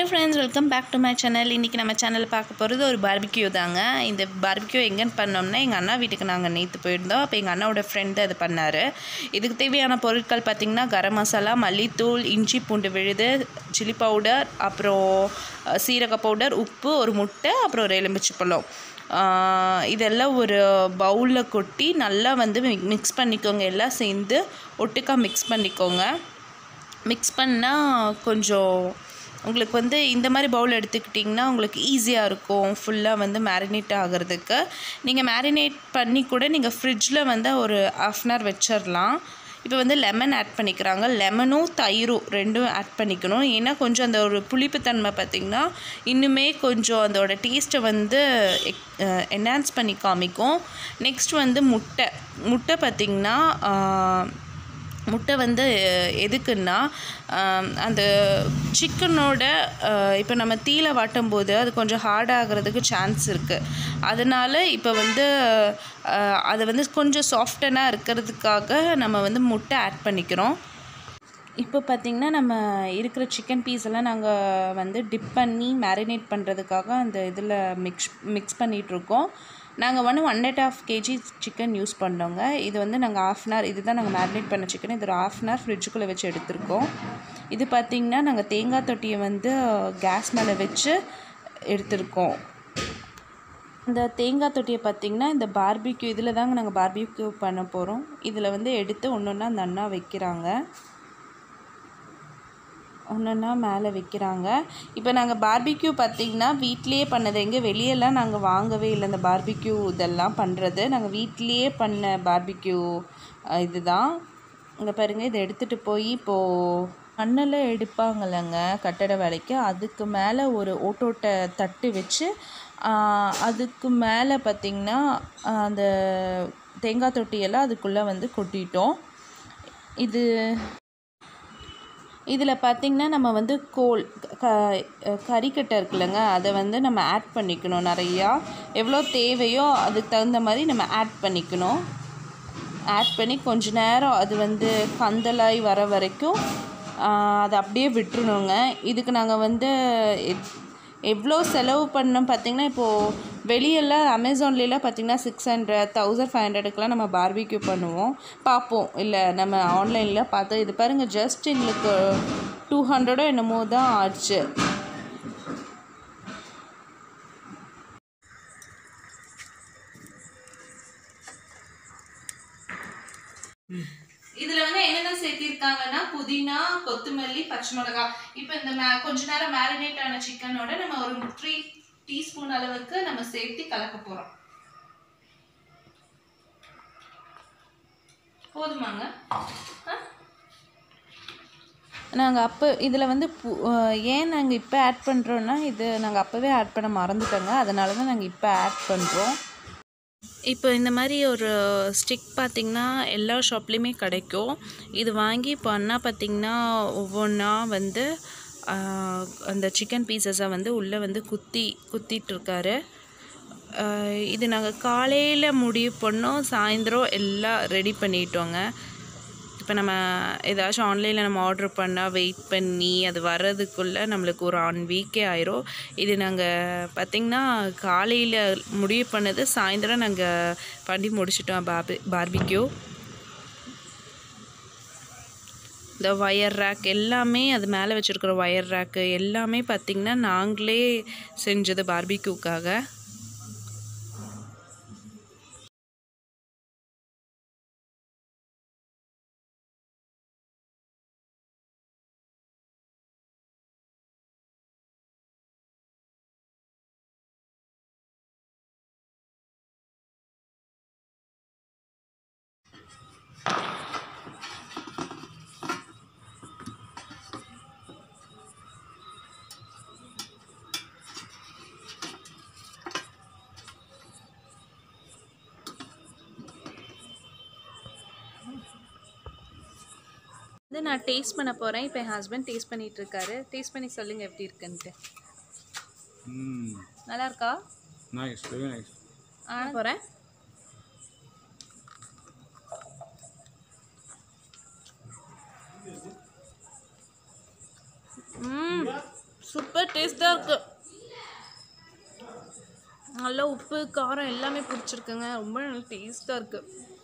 Hello friends welcome back to my channel இன்றைக்கி நம்ம சேனலில் பார்க்க போகிறது ஒரு பார்பிக்யூ தாங்க இந்த பார்பிக்யூ எங்கேன்னு பண்ணோம்னா எங்கள் அண்ணா வீட்டுக்கு நாங்கள் நேற்று போயிருந்தோம் அப்போ எங்கள் அண்ணாவோட ஃப்ரெண்டு அது பண்ணார் இதுக்கு தேவையான பொருட்கள் பார்த்திங்கன்னா கரம் மசாலா மல்லித்தூள் இஞ்சி பூண்டு விழுது சில்லி பவுடர் அப்புறம் அஹ், சீரக பவுடர் உப்பு ஒரு முட்டை அப்புறம் ஒரு எலுமிச்சை பழம் ஆஹ், இதெல்லாம் ஒரு பவுலில் கொட்டி நல்லா வந்து மிக்ஸ் பண்ணிக்கோங்க எல்லாம் சேர்ந்து ஒட்டுக்கா மிக்ஸ் பண்ணிக்கோங்க மிக்ஸ் பண்ணால் கொஞ்சம் உங்களுக்கு வந்து இந்த மாதிரி பவுல் எடுத்துக்கிட்டிங்கன்னா உங்களுக்கு ஈஸியாக இருக்கும் ஃபுல்லாக வந்து மேரினேட் ஆகிறதுக்கு நீங்கள் மேரினேட் பண்ணி கூட நீங்கள் ஃப்ரிட்ஜில் வந்து ஒரு ஆஃப் அன் ஹவர் வச்சிடலாம் இப்போ வந்து லெமன் ஆட் பண்ணிக்கிறாங்க லெமனும் தயிரும் ரெண்டும் ஆட் பண்ணிக்கணும் ஏன்னா கொஞ்சம் அந்த ஒரு புளிப்புத்தன்மை பார்த்திங்கன்னா இன்னுமே கொஞ்சம் அதோட டேஸ்ட்டை வந்து என்ஹான்ஸ் பண்ணி காமிக்கும் நெக்ஸ்ட் வந்து முட்டை முட்டை பார்த்திங்கன்னா முட்டை வந்து எதுக்குன்னா ஆம், அந்த சிக்கனோட இப்போ நம்ம தீல வாட்டும் போது அது கொஞ்சம் ஹார்ட் ஆகிறதுக்கு சான்ஸ் இருக்குது அதனால் இப்போ வந்து ஆஹ், அதை வந்து கொஞ்சம் சாஃப்டனாக இருக்கிறதுக்காக நம்ம வந்து முட்டை ஆட் பண்ணிக்கிறோம் இப்போ பார்த்திங்கன்னா நம்ம இருக்கிற சிக்கன் பீஸ் எல்லாம் நாங்கள் வந்து டிப் பண்ணி மேரினேட் பண்ணுறதுக்காக அந்த இதில் மிக்ஸ் மிக்ஸ் பண்ணிகிட்ருக்கோம் நாங்கள் வந்து one and half KG chicken use பண்ணோங்க இது வந்து நாங்கள் ஆஃப் அன் ஹவர் இதுதான் நாங்கள் மேரினேட் பண்ண சிக்கன் இது ஒரு ஆஃப் அன் ஹவர் ஃப்ரிட்ஜுக்குள்ளே வச்சு எடுத்திருக்கோம் இது பார்த்திங்கன்னா நாங்கள் தேங்காய் தொட்டியை வந்து கேஸ் மேலே வச்சு எடுத்திருக்கோம் இந்த தேங்காய் தொட்டியை பார்த்திங்கன்னா இந்த பார்பிக்யூ இதில் தாங்க நாங்கள் பார்பிக்யூ பண்ண போகிறோம் இதில் வந்து எடுத்து ஒன்று ஒன்றா அந்த அண்ணா வைக்கிறாங்க ஒன்றா மேலே வைக்கிறாங்க இப்போ நாங்கள் பார்பிக்யூ பார்த்திங்கன்னா வீட்லேயே பண்ணது எங்கே வெளியெல்லாம் நாங்கள் வாங்கவே இல்லை இந்த பார்பிக்யூ இதெல்லாம் பண்ணுறது நாங்கள் வீட்லேயே பண்ண பார்பிக்யூ இதுதான் இங்கே பாருங்கள் இதை எடுத்துகிட்டு போய் இப்போது மண்ணில் எடுப்பாங்கல்லங்க கட்டட வேலைக்கு அதுக்கு மேலே ஒரு ஓட்டோட்ட தட்டு வச்சு ஆஹ், அதுக்கு மேலே பார்த்திங்கன்னா ஆஹ், அந்த தேங்காய் தொட்டியெல்லாம் அதுக்குள்ளே வந்து கொட்டிட்டோம் இது இதில் பார்த்திங்கன்னா நம்ம வந்து கோல் க கறிக்கட்டை இருக்குல்லங்க அதை வந்து நம்ம ஆட் பண்ணிக்கணும் நிறையா எவ்வளோ தேவையோ அதுக்கு தகுந்த மாதிரி நம்ம ஆட் பண்ணிக்கணும் ஆட் பண்ணி கொஞ்ச நேரம் அது வந்து கந்தலாய் வர வரைக்கும் ஆஹ், அதை அப்படியே விட்டுறணுங்க இதுக்கு நாங்கள் வந்து எத்- எவ்வளோ செலவு பண்ணோம் பார்த்திங்கன்னா இப்போது வெளியெல்லாம் அமேசான்லாம் பார்த்திங்கன்னா சிக்ஸ் ஹண்ட்ரட் தௌசண்ட் ஃபைவ் ஹண்ட்ரடுக்கெலாம் நம்ம பார்பிக்யூ பண்ணுவோம் பார்ப்போம் இல்லை நம்ம ஆன்லைனில் பார்த்தோம் இது பாருங்கள் ஜஸ்ட் எங்களுக்கு டூ ஹண்ட்ரடோ என்னமோ தான் ஆச்சு இதுல வந்து என்னென்ன சேர்த்திருக்காங்கன்னா புதினா கொத்தமல்லி பச்சை மிளகாய் இப்போ இந்த மே கொஞ்ச நேரம் மேரினேட் ஆன சிக்கனோட நம்ம ஒரு த்ரீ டீஸ்பூன் அளவுக்கு நம்ம சேர்த்து கலக்க போறோம் போதுமாங்க நாங்கள் அப்போ இதில் வந்து பு- அஹ் ஏன் நாங்கள் இப்போ ஆட் பண்ணுறோன்னா இது நாங்கள் அப்போவே ஆட் பண்ண மறந்துட்டோங்க அதனால தான் நாங்கள் இப்போ ஆட் பண்ணுறோம் இப்போ இந்த மாதிரி ஒரு ஸ்டிக் பார்த்திங்கன்னா எல்லா ஷாப்லேயுமே கிடைக்கும் இது வாங்கி இப்போ அண்ணா பார்த்திங்கன்னா ஒவ்வொன்றா வந்து ஆஹ், அந்த சிக்கன் பீசஸை வந்து உள்ளே வந்து குத்தி குத்திட்டுருக்காரு இது நாங்கள் காலையில் முடிவு பண்ணோம் சாயந்தரம் எல்லாம் ரெடி பண்ணிட்டோங்க இப்போ நம்ம ஏதாச்சும் ஆன்லைனில் நம்ம ஆர்டர் பண்ணால் வெயிட் பண்ணி அது வர்றதுக்குள்ளே நம்மளுக்கு ஒரு ஒன் வீக்கே ஆயிரும் இது நாங்கள் பார்த்திங்கன்னா காலையில் முடிவு பண்ணது சாயந்தரம் நாங்கள் பண்ணி முடிச்சிட்டோம் பார்பி பார்பிக்யூ இந்த ஒயர் ரேக் எல்லாமே அது மேலே வச்சுருக்கிற ஒயர் ரேக்கு எல்லாமே பார்த்திங்கன்னா நாங்களே செஞ்சது பார்பிக்யூக்காக வந்து நான் டேஸ்ட் பண்ண போகிறேன் இப்போ என் ஹஸ்பண்ட் டேஸ்ட் பண்ணிட்டு இருக்காரு டேஸ்ட் பண்ணி சொல்லுங்கள் எப்படி இருக்குன்ட்டு Mm, நல்லா இருக்கா nice, very nice. ஆ போகிறேன் ம் சூப்பர் டேஸ்ட்டாக இருக்கு நல்லா உப்பு காரம் எல்லாமே பிடிச்சிருக்குங்க ரொம்ப நல்லா டேஸ்ட்டாக இருக்குது